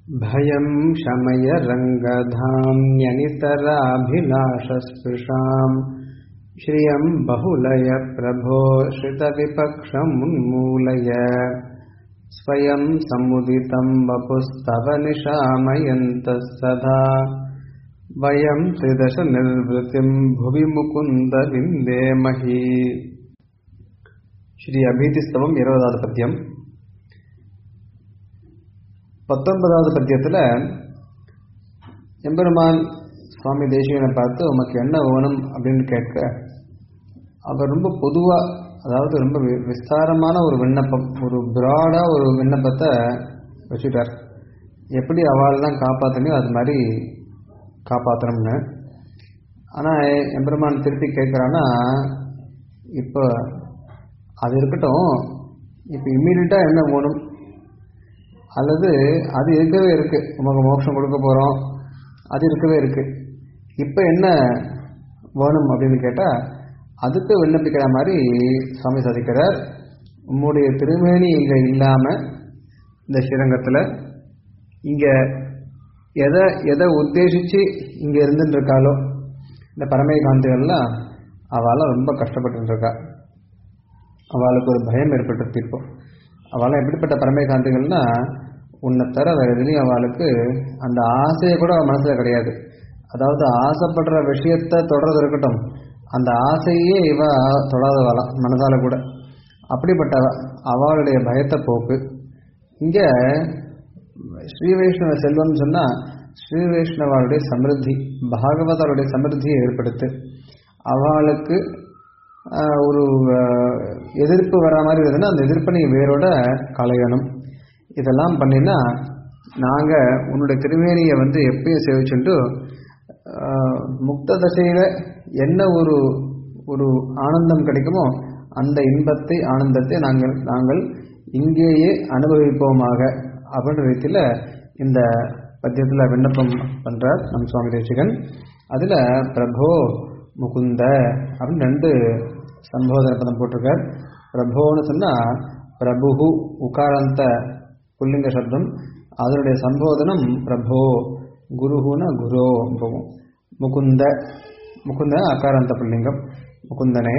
भयं शमय रङ्गधाम्यनितराभिलाषस्पृशाम् श्रियं बहुलय प्रभो श्रितविपक्षमुन्मूलय स्वयं समुदितं वपुस्तव निशामयन्तः सदा वयं त्रिदशनिर्वृतिं भुवि मुकुन्द विन्देमहि ஸ்ரீ அபீதிஸ்தவம் இருபதாவது பத்தியம் பத்தொன்பதாவது பத்தியத்தில் எம்பெருமான் சுவாமி தேசிகனை பார்த்து உமக்கு என்ன வேணும் அப்படின்னு கேட்க அவர் ரொம்ப பொதுவாக அதாவது ரொம்ப வி- விஸ்தாரமான ஒரு விண்ணப்பம் ஒரு பிராடாக ஒரு விண்ணப்பத்தை வச்சுட்டார் எப்படி அவள் தான் காப்பாற்றணும் அது மாதிரி காப்பாற்றணும்னு ஆனால் எம்பெருமான் திருப்பி கேட்குறான்னா இப்போ அது இருக்கட்டும் இப்போ இம்மீடியட்டாக என்ன வேணும் அல்லது அது இருக்கவே இருக்கு உமக்கு மோட்சம் கொடுக்க போகிறோம் அது இருக்கவே இருக்கு இப்போ என்ன வேணும் அப்படின்னு கேட்டால் அதுக்கு விண்ணப்பிக்கிற மாதிரி சுவாமி சாதிக்கிறார் உம்முடைய திருமேனி இங்கே இல்லாமல் இந்த ஸ்ரீரங்கத்தில் இங்கே எதை எதை உத்தேசித்து இங்கே இருந்துட்டு இருக்காளோ இந்த பரமை காந்திகள்லாம் அவளால் ரொம்ப கஷ்டப்பட்டு இருக்கா அவளுக்கு ஒரு பயம் ஏற்பட்டு இப்போ அவளாம் எப்படிப்பட்ட பரமை காந்திகள்னா உன்னை தர வேற எதுலையும் அவளுக்கு அந்த ஆசையை கூட அவள் மனசில் கிடையாது அதாவது ஆசைப்படுற விஷயத்தை தொடர்றது இருக்கட்டும் அந்த ஆசையே இவ தொடாதவளாம் மனதால கூட அப்படிப்பட்ட அவளுடைய பயத்தை போக்கு இங்கே ஸ்ரீ வைஷ்ணவ செல்வம்னு சொன்னால் ஸ்ரீ வைஷ்ணவாளுடைய சமிருத்தி பாகவதருடைய சமிருத்தியை ஏற்படுத்து அவளுக்கு ஆஹ், ஒரு ஆஹ், எதிர்ப்பு வர மாதிரி இருந்ததுன்னா அந்த எதிர்ப்பை நீ வேரோட களையணும் இதெல்லாம் பண்ணினா நாங்கள் உன்னுடைய திருமேனியை வந்து எப்பயும் சேவிச்சுட்டு ஆஹ், முக்த தசையில் என்ன ஒரு ஒரு ஆனந்தம் கிடைக்குமோ அந்த இன்பத்தை ஆனந்தத்தை நாங்கள் நாங்கள் இங்கேயே அனுபவிப்போமாக அப்படின்ற ரீதியில் இந்த பத்தியத்தில் விண்ணப்பம் பண்ணுறார் நம் சுவாமி தேசிகன் அதில் பிரபோ முகுந்த அப்படின்னு ரெண்டு சம்போதன பதம் போட்டிருக்கார் பிரபோன்னு சொன்னால் பிரபுகு உகாரந்த புல்லிங்க சப்தம் அதனுடைய சம்போதனம் பிரபோ குருகுன குரோ போகும் முகுந்த முகுந்த அகாராந்த புல்லிங்கம் முகுந்தனே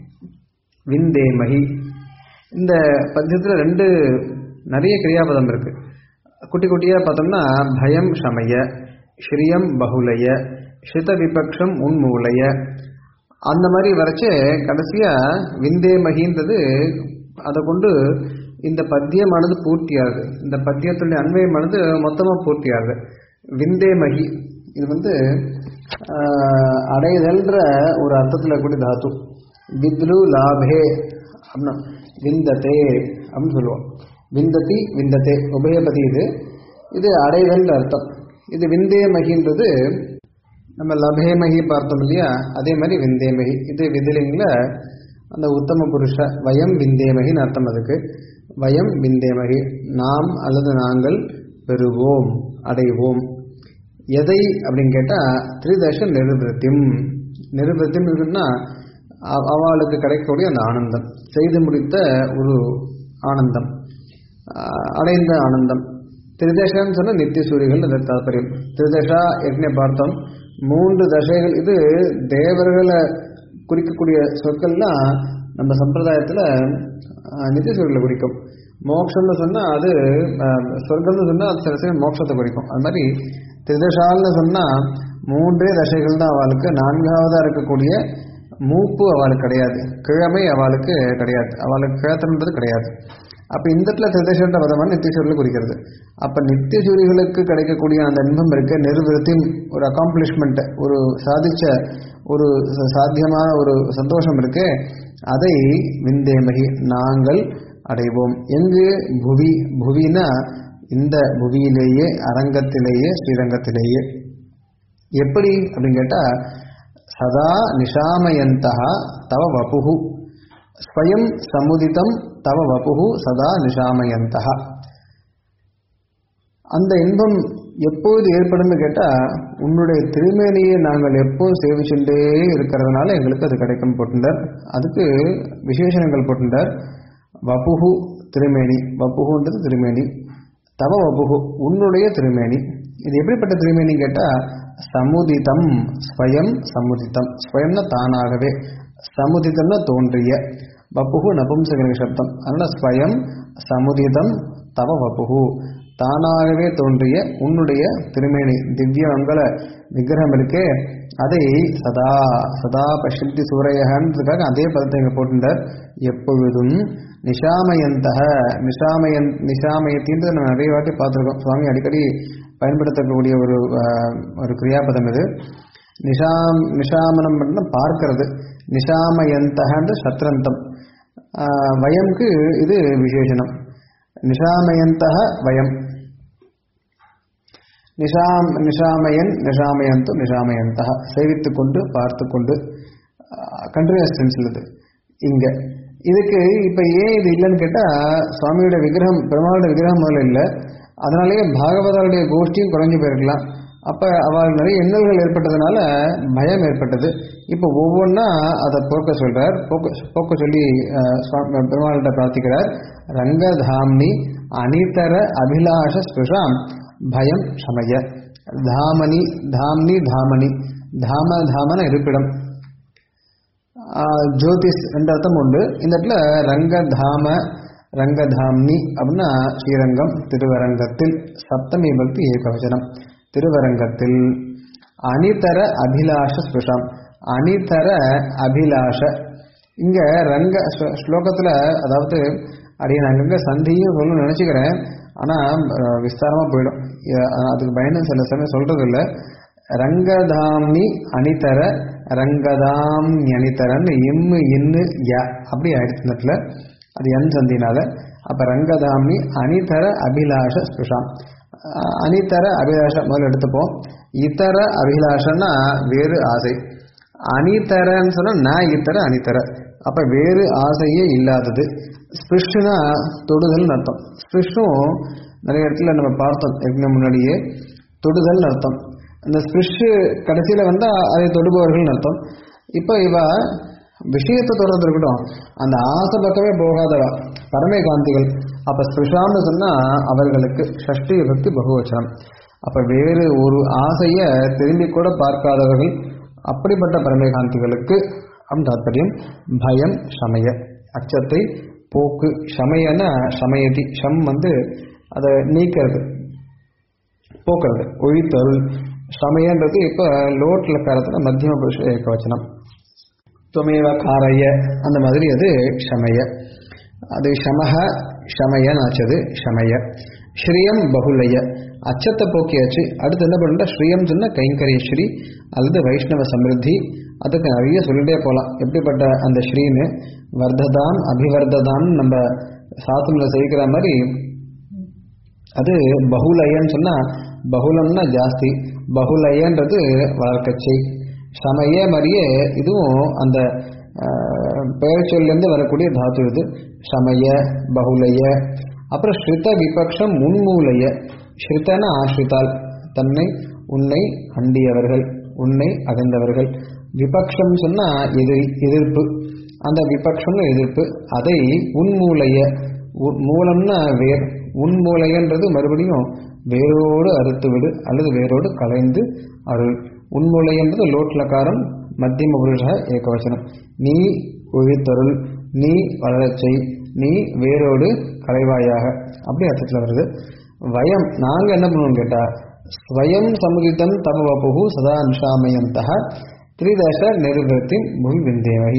விந்தேமகி இந்த பத்தியத்தில் ரெண்டு நிறைய கிரியாபதம் இருக்கு குட்டி குட்டியாக பார்த்தோம்னா பயம் சமய ஸ்ரீயம் பகுலய ஸ்ரித விபக்ஷம் உன்மூலய அந்த மாதிரி வரைச்சு கடைசியாக விந்தேமகின்றது அதை கொண்டு இந்த பத்தியமானது பூர்த்தியாகுது இந்த பத்தியத்துடைய அன்வயமானது மொத்தமாக பூர்த்தியாகுது விந்தேமகி இது வந்து ஆஹ், அடைதல்ன்ற ஒரு அர்த்தத்தில் கூடிய தாத்து வித்ரு லாபே அப்படின்னா விந்ததே அப்படின்னு சொல்லுவோம் விந்ததி விந்ததே உபயபதி இது இது அடைதல் அர்த்தம் இது விந்தேமகின்றது நம்ம லபேமகி பார்த்தோம் இல்லையா அதே மாதிரி விந்தேமகி இது விதிலிங்கில் அந்த உத்தம புருஷ வயம் விந்தேமகின்னு அர்த்தம் அதுக்கு வயம் விந்தேமகி நாம் அல்லது நாங்கள் பெறுவோம் அடைவோம் எதை அப்படின்னு கேட்டால் திரிதச நிருபத்திம் நிருபத்திம் இருக்குன்னா அவ- அவளுக்கு கிடைக்கக்கூடிய அந்த ஆனந்தம் செய்து முடித்த ஒரு ஆனந்தம் ஆஹ் அடைந்த ஆனந்தம் திரிதசன்னு சொன்னால் நித்திய சூரியர்கள் அது தாற்பயம் திரிதசா ஏற்கனவே பார்த்தோம் மூன்று தசைகள் இது தேவர்களை குறிக்கக்கூடிய சொற்கள்லாம் நம்ம சம்பிரதாயத்தில் நித்திய சூரியர்களை குறிக்கும் மோட்சம்னு சொன்னால் அது ஆஹ், சொர்க்கம்னு சொன்னால் அது சில சமயம் மோட்சத்தை குறிக்கும் அது மாதிரி திரிதசால்னு சொன்னால் மூன்றே தசைகள் தான் அவளுக்கு நான்காவதாக இருக்கக்கூடிய மூப்பு அவளுக்கு கிடையாது கிழமை அவளுக்கு கிடையாது அவளுக்கு கிழத்தன்றது கிடையாது அப்போ இந்த இடத்துல திரிதேசன்ற பதமான நித்தியசூரில் குறிக்கிறது அப்போ நித்தியசூரிகளுக்கு கிடைக்கக்கூடிய அந்த இன்பம் இருக்க நிர்விருத்தி ஒரு அக்காம்ப்ளிஷ்மெண்ட் ஒரு சாதிச்ச ஒரு ச- சாத்தியமான ஒரு சந்தோஷம் இருக்கு அதை விந்தேமகி நாங்கள் அடைவோம் எங்கு புவி புவினா இந்த புவியிலேயே அரங்கத்திலேயே ஸ்ரீரங்கத்திலேயே எப்படி அப்படின்னு கேட்டால் சதா நிஷாமயந்தா தவ வபுகு ஸ்வயம் சமுதிதம் தவ வபுகு சதா நிஷாமயந்தா அந்த இன்பம் எப்போது ஏற்படும்னு கேட்டால் உன்னுடைய திருமேனியை நாங்கள் எப்போதும் சேவிச்சுட்டே இருக்கிறதுனால எங்களுக்கு அது கிடைக்கும் போட்டுட்டார் அதுக்கு விசேஷணங்கள் போட்டுட்டார் வபுகு திருமேனி வப்புகுன்றது திருமேனி தவ வபுகு உன்னுடைய திருமேனி இது எப்படிப்பட்ட திருமேனி கேட்டா சமுதிதம் ஸ்வயம் சமுதிதம் ஸ்வயம்னா தானாகவே சமுதிதம்னா தோன்றிய வப்புகு நபும்சகலிங்க சப்தம் அதனால ஸ்வயம் சமுதிதம் தவ வப்புகு தானாகவே தோன்றிய உன்னுடைய திருமேனி திவ்ய மங்கள விக்கிரகம் இருக்கே அதை சதா சதா பசித்தி சூரையகன்றதுக்காக அதே பதத்தை இங்க போட்டுட்டார் எப்பொழுதும் நிஷாமயந்தக நிஷாமயன் நிஷாமயத்தின்றது நம்ம நிறைய வாட்டி பார்த்துருக்கோம் சுவாமி அடிக்கடி பயன்படுத்தக்கூடிய ஒரு ஆஹ், ஒரு கிரியாபதம் இது நிஷாம் நிஷாமனம் பண்ண பார்க்கிறது நிஷாமயந்தகன்ற சத்ரந்தம் ஆஹ், வயம்க்கு இது விசேஷனம் நிஷாமயந்தக வயம் நிஷாம் நிஷாமயன் நிஷாமயந்து நிஷாமயந்தக சேவித்துக் கொண்டு பார்த்து கொண்டு கண்டினியூஸ் டென்ஸில் இது இங்க இதுக்கு இப்ப ஏன் இது இல்லைன்னு கேட்டா சுவாமியோட விக்கிரகம் பெருமாளோட விக்கிரகம் முதல்ல இல்லை அதனாலேயே பாகவதருடைய கோஷ்டியும் குறைஞ்சு போயிருக்கலாம் அப்ப அவள் நிறைய எண்ணல்கள் ஏற்பட்டதுனால பயம் ஏற்பட்டது இப்போ ஒவ்வொன்றா அதை போக்க சொல்றார் போக்க போக்க சொல்லி அஹ், சுவாமி பெருமாள்கிட்ட பிரார்த்திக்கிறார் ரங்கதாம்னி அனிதர அபிலாஷ ஸ்பிருஷாம் பயம் சமய தாமனி தாம்னி தாமனி தாம தாமன இருப்பிடம் ஆஹ் ஜோதிஷ் ரெண்டு அர்த்தம் உண்டு இந்த இடத்துல ரங்கதாம ரங்கதாம்னி அப்படின்னா ஸ்ரீரங்கம் திருவரங்கத்தில் சப்தமி பக்தி ஏகவச்சனம் திருவரங்கத்தில் அனிதர அபிலாஷ ஸ்பிருஷம் அனிதர அபிலாஷ இங்க ரங்க ஸ்லோ- ஸ்லோகத்துல அதாவது அடியே நான் அங்கங்க சந்தியும் சொல்லணும்னு நினைச்சுக்கிறேன் ஆனா அஹ், விஸ்தாரமா போயிடும் இ- அதுக்கு பயணம் சில சமயம் சொல்றது இல்லை ரங்கதாம்னி அணிதர ரங்கதாம் அணிதரன்னு இம்மு இன்னு ய அப்படி ஆயிடுச்சு இந்த இடத்துல அது என் சந்தினால அப்ப ரங்கதாம்னி அணிதர அபிலாஷ ஸ்பிருஷாம் அஹ் அணிதர அபிலாஷ முதல்ல எடுத்துப்போம் இதர அபிலாஷன்னா வேறு ஆசை அணிதரன்னு சொன்னா நான் இத்தர அணிதர அப்ப வேறு ஆசையே இல்லாதது ஸ்பிருஷ்னா தொடுதல் அர்த்தம் ஸ்பிருஷ்னும் நிறைய இடத்துல நம்ம பார்த்தோம் ஏற்கனவே முன்னாடியே தொடுதல் அர்த்தம் அந்த ஸ்பிருஷ் கடைசியில வந்தா அதை தொடுபவர்கள் அர்த்தம் இப்போ இவ விஷயத்தை தொடர்ந்து இருக்கட்டும் அந்த ஆசை பக்கமே போகாதவா பரமே காந்திகள் அப்ப ஸ்பிருஷான்னு சொன்னா அவர்களுக்கு ஷஷ்டி விபக்தி பகுவச்சனம் அப்ப வேறு ஒரு ஆசைய திரும்பி கூட பார்க்காதவர்கள் அப்படிப்பட்ட பரமேகாந்திகளுக்கு அம் தாத்பரியம் பயம் சமய அச்சத்தை போக்கு சமயன சமயதி ஷம் வந்து அதை நீக்கிறது போக்குறது ஒழித்தருள் சமயன்றது இப்ப லோட்ல காரத்துல மத்தியம புருஷ ஏகவச்சனம் துவமேவ காரைய அந்த மாதிரி அது ஷமய அது ஷமஹ ஷமயன் ஆச்சது ஷமய ஸ்ரீயம் பகுலய அச்சத்தை போக்கியாச்சு அடுத்து என்ன பண்ணுறா ஸ்ரீயம் சொன்ன கைங்கரிய ஸ்ரீ அல்லது வைஷ்ணவ சமிருத்தி அதுக்கு நிறைய சொல்லிட்டே போகலாம் எப்படிப்பட்ட அந்த ஸ்ரீன்னு வர்த்ததான் அபிவர்த்ததான் நம்ம சாஸ்திரத்தில் செய்கிற மாதிரி அது பகுலயன்னு சொன்னா பகுலம்னா ஜாஸ்தி பகுலயன்றது வளர்க்கச்சை சமய மாதிரியே இதுவும் அந்த ஆஹ், பெயர் சொல்லேருந்து வரக்கூடிய தாத்து இது சமய பகுலய அப்புறம் ஸ்ருத விபக்ஷம் முன்மூலைய ஸ்ருதன ஆஸ்ரிதால் தன்னை உன்னை அண்டியவர்கள் உன்னை அடைந்தவர்கள் விபக்ஷம் சொன்னா எதிரி எதிர்ப்பு அந்த விபக்ஷம்னு எதிர்ப்பு அதை உன்மூலைய உ- மூலம்னா வேர் உன்மூலையன்றது மறுபடியும் வேரோடு அறுத்து விடு அல்லது வேரோடு கலைந்து அருள் உன்மூலையன்றது லோட்லகாரம் மத்தியம புருஷ ஏகவசனம் நீ ஒழித்தருள் நீ வளரச் செய் நீ வேரோடு கலைவாயாக அப்படி அர்த்தத்தில் வருது வயம் நாங்க என்ன பண்ணுவோம் கேட்டா ஸ்வயம் சமுதிதம் தவ வபுகு சதா நிஷாமயந்தः திரிதச நிருபத்தி புவி விந்தேமகி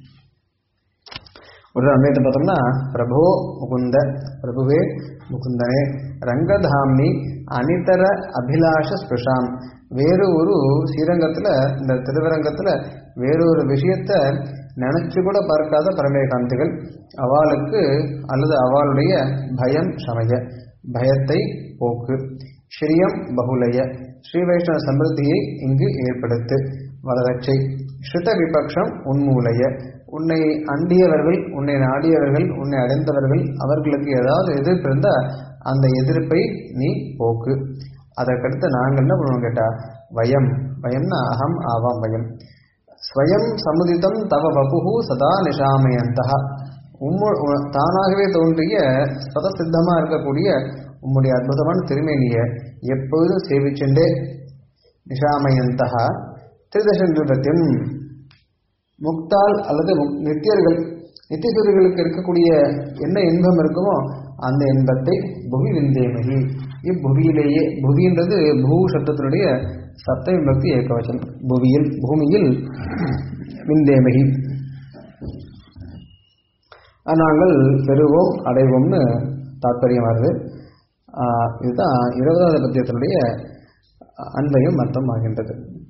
ஒரு அன்வயத்தை பார்த்தோம்னா பிரபோ முகுந்த பிரபுவே முகுந்தனே ரங்கதாம்னி அனிதர அபிலாஷ ஸ்பிருஷாம் வேறு ஒரு ஸ்ரீரங்கத்துல இந்த திருவரங்கத்துல வேறு ஒரு விஷயத்த நினைச்சு கூட பார்க்காத பரமேகாந்திகள் அவளுக்கு அல்லது அவளுடைய பயம் சமய பயத்தை போக்கு ஸ்ரீயம் பகுலய ஸ்ரீ வைஷ்ணவ சமிருத்தியை இங்கு ஏற்படுத்து வளரச்சை ஸ்ருத விபக்ஷம் உன்மூலைய உன்னை அண்டியவர்கள் உன்னை நாடியவர்கள் உன்னை அடைந்தவர்கள் அவர்களுக்கு ஏதாவது எதிர்ப்பு இருந்தா அந்த எதிர்ப்பை நீ போக்கு அதற்கடுத்து நாங்கள் என்ன பண்ணுவோம் கேட்டா வயம் வயம்னா அகம் ஆவாம் வயம் ஸ்வயம் சமுதிதம் தவ வபுகு சதா நிஷாமயந்தா உம்மு உ- தானாகவே தோன்றிய சதசித்தமா இருக்கக்கூடிய உம்முடைய அற்புதமான திருமேனியை எப்பொழுதும் சேவிச்சுண்டே நிஷாமயந்தகா திருதச நிருபத்தின் முக்தால் அல்லது முக்- நித்தியர்கள் நித்தியசூரியர்களுக்கு இருக்கக்கூடிய என்ன இன்பம் இருக்குமோ அந்த இன்பத்தை புவி விந்தேமகி இப்புவியிலேயே புவின்றது பூ சப்தத்தினுடைய சப்த விபக்தி ஏகவச்சனம் புவியில் பூமியில் விந்தேமகி அது நாங்கள் பெறுவோம் அடைவோம்னு தாற்பயம் வருது ஆஹ் இதுதான் இருபதாவது பத்தியத்தினுடைய அன்பையும் அர்த்தம் ஆகின்றது